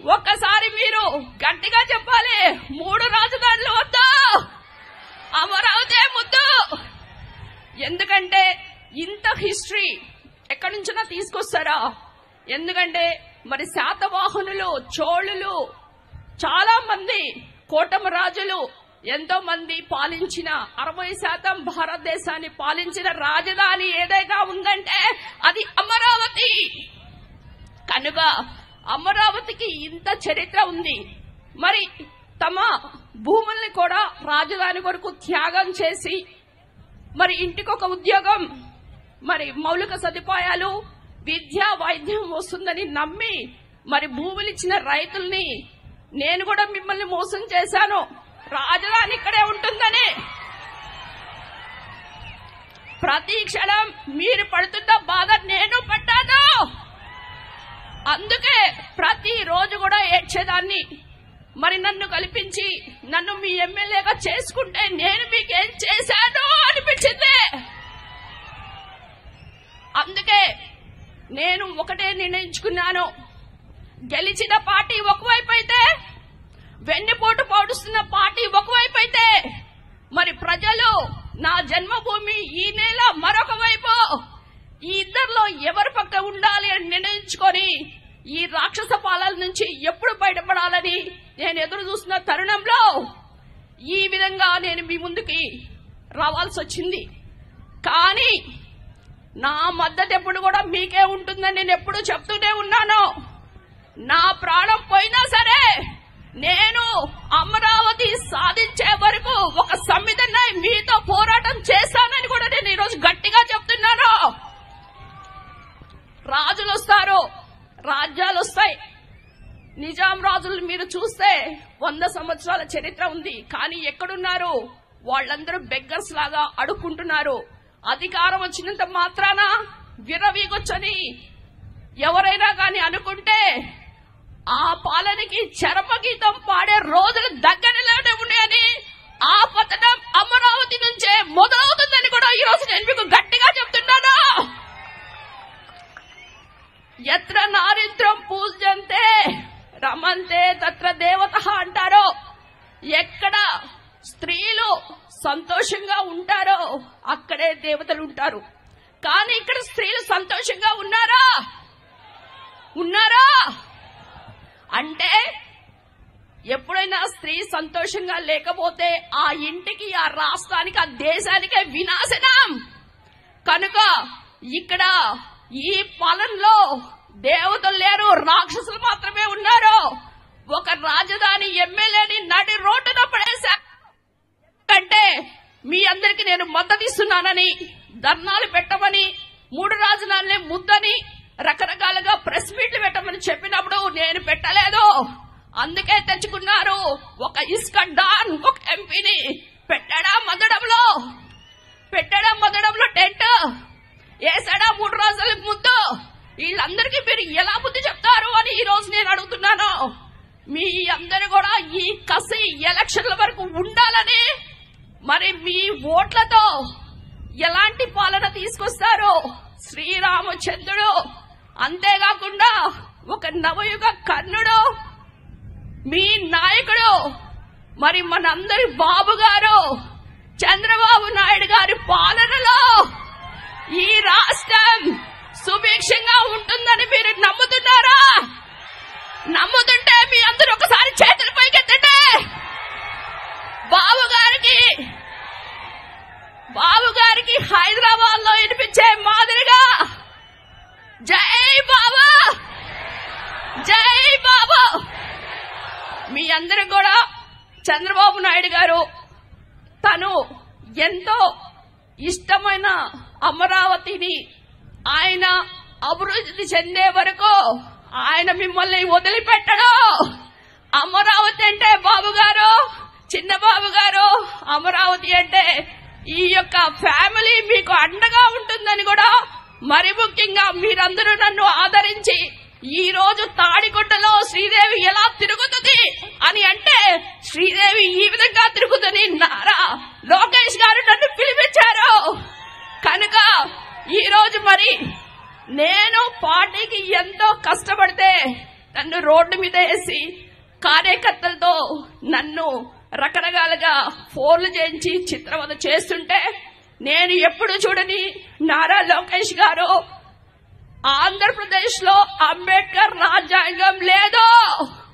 ఒక్కసారి మీరు గట్టిగా చెప్పాలి మూడు రాజధానులు వద్దు అమరావతి ముద్దు ఎందుకంటే ఇంత హిస్టరీ ఎక్కడి నుంచినా తీసుకొస్తారా ఎందుకంటే మరి శాతవాహనులు చోళులు చాలా మంది కోటమ రాజులు ఎంతో మంది పాలించిన అరవై శాతం భారతదేశాన్ని పాలించిన రాజధాని ఏదైనా ఉందంటే అది అమరావతి కనుక అమరావతికి ఇంత చరిత్ర ఉంది మరి తమ భూముల్ని కూడా రాజధాని కొరకు త్యాగం చేసి మరి ఇంటికి ఒక ఉద్యోగం మరి మౌలిక సదుపాయాలు విద్య వైద్యం వస్తుందని నమ్మి మరి భూములు ఇచ్చిన రైతుల్ని నేను కూడా మిమ్మల్ని మోసం చేశాను రాజధాని ఇక్కడే ఉంటుందని ప్రతి క్షణం మీరు పడుతున్న బాధ నేను పడ్డాను అందుకే ప్రతి రోజు కూడా ఏడ్చేదాన్ని మరి నన్ను కల్పించి నన్ను మీ ఎమ్మెల్యేగా చేసుకుంటే నేను మీకేం చేశాను అనిపించింది అందుకే నేను ఒకటే నిర్ణయించుకున్నాను గెలిచిన పార్టీ ఒకవైపు అయితే వెన్నుపోటు పోడుస్తున్న పార్టీ ఒకవైపు అయితే మరి ప్రజలు నా జన్మభూమి ఈ నెల మరొక వైపు ఈ ఇద్దరిలో ఎవరి పక్క ఉండాలి అని నిర్ణయించుకొని ఈ రాక్షస పాలన నుంచి ఎప్పుడు బయటపడాలని నేను ఎదురు చూస్తున్న తరుణంలో ఈ విధంగా నేను మీ ముందుకి రావాల్సి వచ్చింది కానీ నా మద్దతు ఎప్పుడు కూడా మీకే ఉంటుందని నేను ఎప్పుడు చెప్తూనే ఉన్నాను నా ప్రాణం పోయినా సరే నేను అమరావతి సాధించే వరకు ఒక సంవిధాన మీతో పోరాటం చేస్తానని కూడా నేను ఈరోజు గట్టిగా చెప్తున్నాను రాజులు వస్తారు రాజ్యాలు వస్తాయి నిజాం రాజులు మీరు చూస్తే వంద సంవత్సరాల చరిత్ర ఉంది కానీ ఎక్కడున్నారు వాళ్ళందరూ బెగ్గర్స్ లాగా అడుక్కుంటున్నారు అధికారం వచ్చినంత మాత్రాన విరవీగొచ్చని ఎవరైనా కానీ అనుకుంటే ఆ పాలనకి చరమగీతం పాడే రోజులు దగ్గరలోనే ఉన్నాయని ఆ పతనం అమరావతి నుంచే మొదలవుతుందని కూడా ఈ రోజు నేను మీకు గట్టిగా చెప్తున్నాను ఎత్ర నారిద్రం పూజ్యంతే రమంతే తత్ర దేవత అంటారో ఎక్కడ స్త్రీలు సంతోషంగా ఉంటారో అక్కడే దేవతలు ఉంటారు కానీ ఇక్కడ స్త్రీలు సంతోషంగా ఉన్నారా ఉన్నారా అంటే ఎప్పుడైనా స్త్రీ సంతోషంగా లేకపోతే ఆ ఇంటికి ఆ రాష్ట్రానికి ఆ దేశానికే వినాశనం కనుక ఇక్కడ ఈ పాలనలో దేవతలు లేరు రాక్షసులు మాత్రమే ఉన్నారు ఒక రాజధాని ఎమ్మెల్యేని నడి రోడ్డున పడేశా అంటే మీ అందరికి నేను మద్దతు ఇస్తున్నానని ధర్నాలు పెట్టమని మూడు రాజధానులే ముద్దని రకరకాలుగా ప్రెస్ మీట్లు పెట్టమని చెప్పినప్పుడు నేను పెట్టలేదు అందుకే తెచ్చుకున్నారు ఒక ఇసుక డాన్ ఒక ఎంపీని పెట్టడా మదడంలో పెట్టడా మదడంలో టెంట్ వేసాడా మూడు రోజులకు ముందు వీళ్ళందరికీ మీరు ఎలా బుద్ధి చెప్తారు అని ఈ రోజు నేను అడుగుతున్నాను మీ అందరు కూడా ఈ కసి ఎలక్షన్ల వరకు ఉండాలని మరి మీ ఓట్లతో ఎలాంటి పాలన తీసుకొస్తారు శ్రీరామచంద్రుడు అంతేకాకుండా ఒక నవయుగ కర్ణుడు మీ నాయకుడు మరి మనందరి బాబు గారు చంద్రబాబు నాయుడు గారి పాలనలో ఈ రాష్ట్రం సుభిక్షంగా ఉంటుందని మీరు నమ్ముతున్నారా నమ్ముతుంటే మీ అందరూ ఒకసారి చేతుల పైకెత్తండి బాబు గారికి బాబు గారికి హైదరాబాద్ లో వినిపించే మాదిరిగా జై బాబా జై బాబా మీ అందరూ కూడా చంద్రబాబు నాయుడు గారు తను ఎంతో ఇష్టమైన అమరావతిని ఆయన అభివృద్ధి చెందే వరకు ఆయన మిమ్మల్ని వదిలిపెట్టడు అమరావతి అంటే బాబు గారు చిన్న బాబు గారు అమరావతి అంటే ఈ యొక్క ఫ్యామిలీ మీకు అండగా ఉంటుందని కూడా మరి ముఖ్యంగా మీరందరూ నన్ను ఆదరించి ఈ రోజు తాడికొండలో శ్రీదేవి ఎలా తిరుగుతుంది అని అంటే శ్రీదేవి ఈ విధంగా తిరుగుతుంది నారా లోకేష్ గారు నన్ను పిలిపించారు కనుక ఈ రోజు మరి నేను పార్టీకి ఎంతో కష్టపడితే నన్ను రోడ్డు మీద వేసి కార్యకర్తలతో నన్ను రకరకాలుగా ఫోన్లు చేయించి చిత్రవద చేస్తుంటే నేను ఎప్పుడు చూడని నారా లోకేష్ గారు ఆంధ్రప్రదేశ్ లో అంబేద్కర్ రాజ్యాంగం లేదు